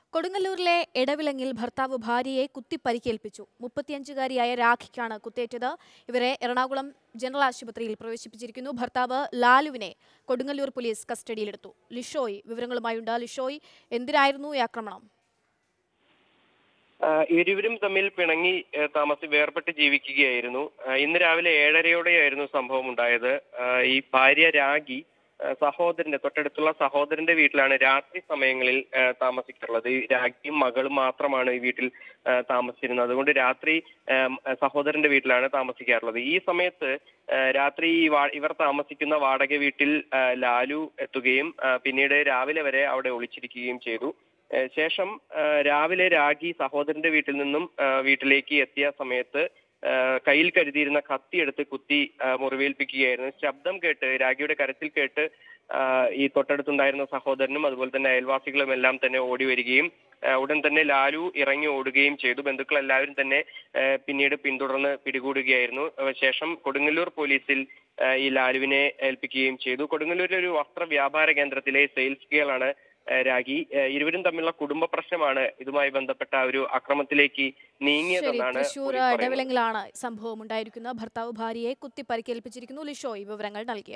കൊടുങ്ങല്ലൂരിലെ എടവിലങ്ങിൽ ഭർത്താവ് ഭാര്യയെ കുത്തി പരിക്കേൽപ്പിച്ചു മുപ്പത്തിയഞ്ചുകാരിയായ രാഖിക്കാണ് കുത്തേറ്റത് ഇവരെ എറണാകുളം ജനറൽ ആശുപത്രിയിൽ പ്രവേശിപ്പിച്ചിരിക്കുന്നു ഭർത്താവ് ലാലുവിനെ കൊടുങ്ങല്ലൂർ പോലീസ് കസ്റ്റഡിയിലെടുത്തു ലിഷോയ് വിവരങ്ങളുമായുണ്ട് ലിഷോയ് എന്തിനായിരുന്നു ഈ ആക്രമണം ആഹ് ഇരുവരും തമ്മിൽ പിണങ്ങി ഏഹ് താമസി വേർപെട്ട് ജീവിക്കുകയായിരുന്നു ആഹ് ഇന്ന് രാവിലെ ഏഴരയോടെയായിരുന്നു സംഭവം ഉണ്ടായത് ആഹ് ഈ ഭാര്യ രാഗി ആഹ് സഹോദരന്റെ തൊട്ടടുത്തുള്ള സഹോദരന്റെ വീട്ടിലാണ് രാത്രി സമയങ്ങളിൽ ആഹ് താമസിക്കാറുള്ളത് ഈ രാഗിയും മകളും മാത്രമാണ് ഈ വീട്ടിൽ ആഹ് താമസിച്ചിരുന്നത് അതുകൊണ്ട് രാത്രി ആഹ് സഹോദരന്റെ വീട്ടിലാണ് താമസിക്കാറുള്ളത് ഈ സമയത്ത് ആഹ് രാത്രി ഈ വാ- ഇവർ താമസിക്കുന്ന വാടക വീട്ടിൽ ആഹ് ലാലു എത്തുകയും ആഹ് പിന്നീട് രാവിലെ വരെ അവിടെ ഒളിച്ചിരിക്കുകയും ചെയ്തു ഏഹ് ശേഷം ആഹ് രാവിലെ രാഗി സഹോദരന്റെ വീട്ടിൽ നിന്നും ആഹ് വീട്ടിലേക്ക് എത്തിയ സമയത്ത് ആഹ് കയ്യിൽ കരുതിയിരുന്ന കത്തി എടുത്ത് കുത്തി ആഹ് മുറിവേൽപ്പിക്കുകയായിരുന്നു ശബ്ദം കേട്ട് രാഗിയുടെ കരച്ചിൽ കേട്ട് ആഹ് ഈ തൊട്ടടുത്തുണ്ടായിരുന്ന സഹോദരനും അതുപോലെ തന്നെ അയൽവാസികളും എല്ലാം തന്നെ ഓടി വരികയും ആഹ് ഉടൻ തന്നെ ലാലു ഇറങ്ങി ഓടുകയും ചെയ്തു ബന്ധുക്കൾ എല്ലാവരും തന്നെ ആഹ് പിന്നീട് പിന്തുടർന്ന് പിടികൂടുകയായിരുന്നു ആഹ് ശേഷം കൊടുങ്ങല്ലൂർ പോലീസിൽ ആഹ് ഈ ലാലുവിനെ ഏൽപ്പിക്കുകയും ചെയ്തു കൊടുങ്ങല്ലൂരിലെ ഒരു വസ്ത്ര വ്യാപാര കേന്ദ്രത്തിലെ സെയിൽസ് ഗേളാണ് ഏഹ് രാഗി ഏഹ് ഇരുവരും തമ്മിലുള്ള കുടുംബ പ്രശ്നമാണ് ഇതുമായി ബന്ധപ്പെട്ട ഒരു അക്രമത്തിലേക്ക് ശരി നീങ്ങിയതെന്നാണ് തൃശൂർ പോലീസ് പറയുന്നത്. എടവിലങ്ങിലാണ് സംഭവം ഉണ്ടായിരിക്കുന്നത് ഭർത്താവ് ഭാര്യയെ കുത്തി പരിക്കേൽപ്പിച്ചിരിക്കുന്നു ലിഷോയ് വിവരങ്ങൾ നൽകിയത്